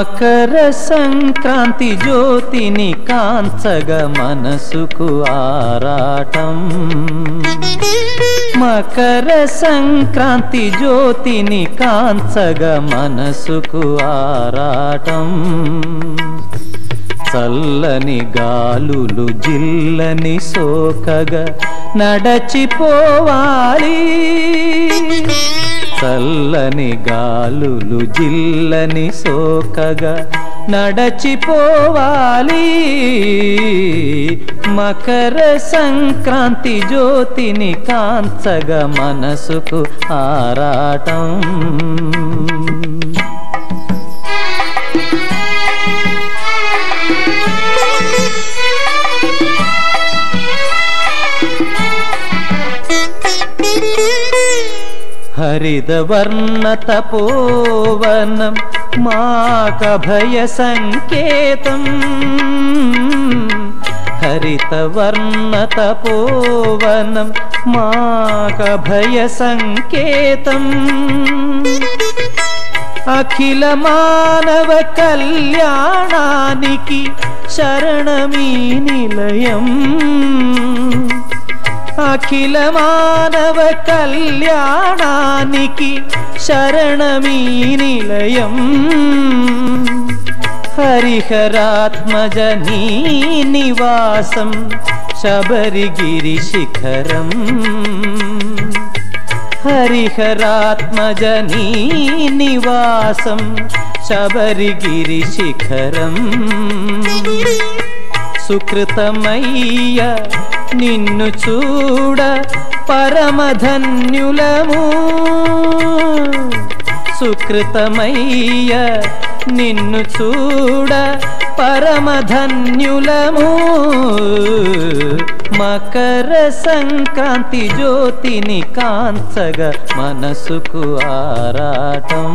మకర సంక్రాంతి జ్యోతిని కాంచగ మనసుకు ఆరాటం మకర సంక్రాంతి జ్యోతిని కాంచగ మనసుకు ఆరాటం చల్లని గాలులు జిల్లని సోకగా నడచిపోవాలి చల్లని గాలులు జిల్లని సోకగా నడచిపోవాలి మకర సంక్రాంతి జ్యోతిని కాంచగా మనసుకు ఆరాటం హరితవర్ణతపోవనం మాకభయ సంకేతం హరితవర్ణతపోవనం మాకభయ సంకేతం అఖిల మానవ కళ్యాణానికి శరణమీ నిలయం అఖిల మానవ కళ్యాణానికి శరణమీ నిలయం హరిహరాత్మజ నీ నివాసం శబరిగిరి శిఖరం హరిహరాత్మజ నీ నివాసం శబరిగిరి శిఖరం సుకృతమయ్య నిన్ను చూడ పరమధన్యులము సుకృతమయ్య నిన్ను చూడ పరమధన్యులము మకర సంక్రాంతి జ్యోతిని కాంచగ మనసుకు ఆరాటం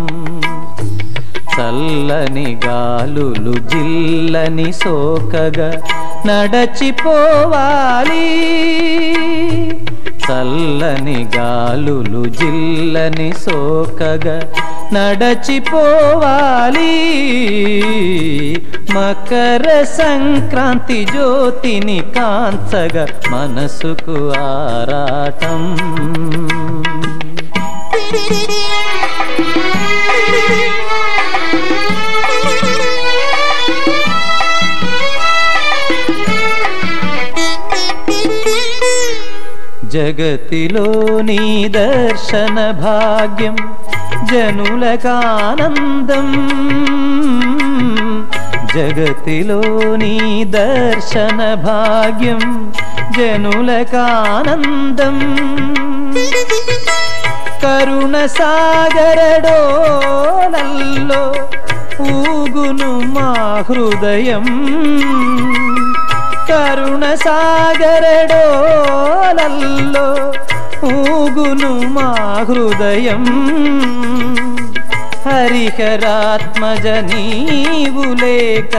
చల్లని గాలులు జిల్లని సోకగా నడచిపోవాలి చల్లని గాలులు జిల్లని సోకగా నడచిపోవాలి మకర సంక్రాంతి జ్యోతిని కాంచగా మనసుకు ఆరాటం జగతిలో నీ దర్శన భాగ్యం జనులకానందం జగతిలో నీ దర్శన భాగ్యం జనులకానందం కరుణ సాగరడోలల్లో ఊగును మా హృదయం కరుణ సాగరడోలల్లో ఊగును మా హృదయం హరిహరాత్మజ నీవు లేక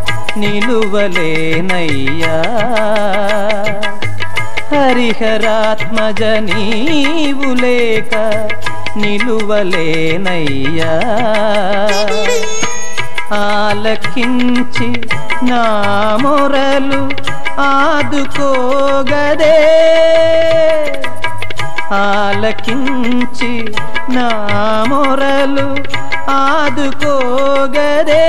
నిలువలేనయ్యా హరిహరాత్మజ నీవు లేక నిలువలేనయ్యా ఆలకించి నా మొరలు ఆదుకోగదే ఆలకించి నా మొరలు ఆదుకోగదే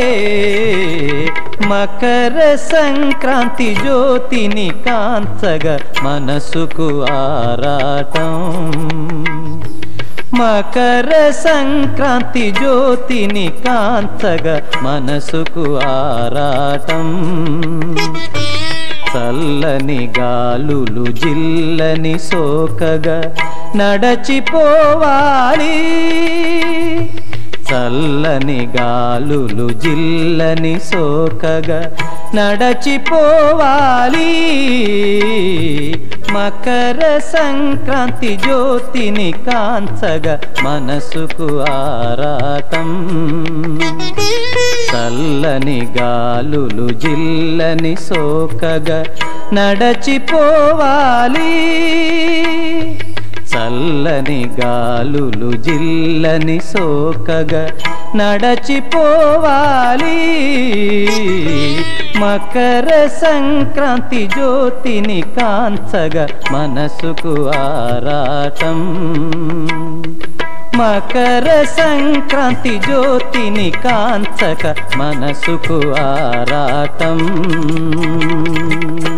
మకర సంక్రాంతి జ్యోతిని కాంచగ మనసుకు ఆరాటం మకర సంక్రాంతి జ్యోతిని కాంచగ మనసుకు ఆరాటం చల్లని గాలులు జిల్లని సోకగా నడచిపోవాలి చల్లని గాలులు జిల్లని సోకగా నడచిపోవాలి మకర సంక్రాంతి జ్యోతిని కాంచగా మనసుకు ఆరాటం చల్లని గాలులు జిల్లని సోకగా నడచిపోవాలి చల్లని గాలులు జిల్లని సోకగా నడచిపోవాలి మకర సంక్రాంతి జ్యోతిని కాంచగా మనసుకు ఆరాటం మకర సంక్రాంతి జ్యోతిని కాంచక మనసుకు ఆరాటం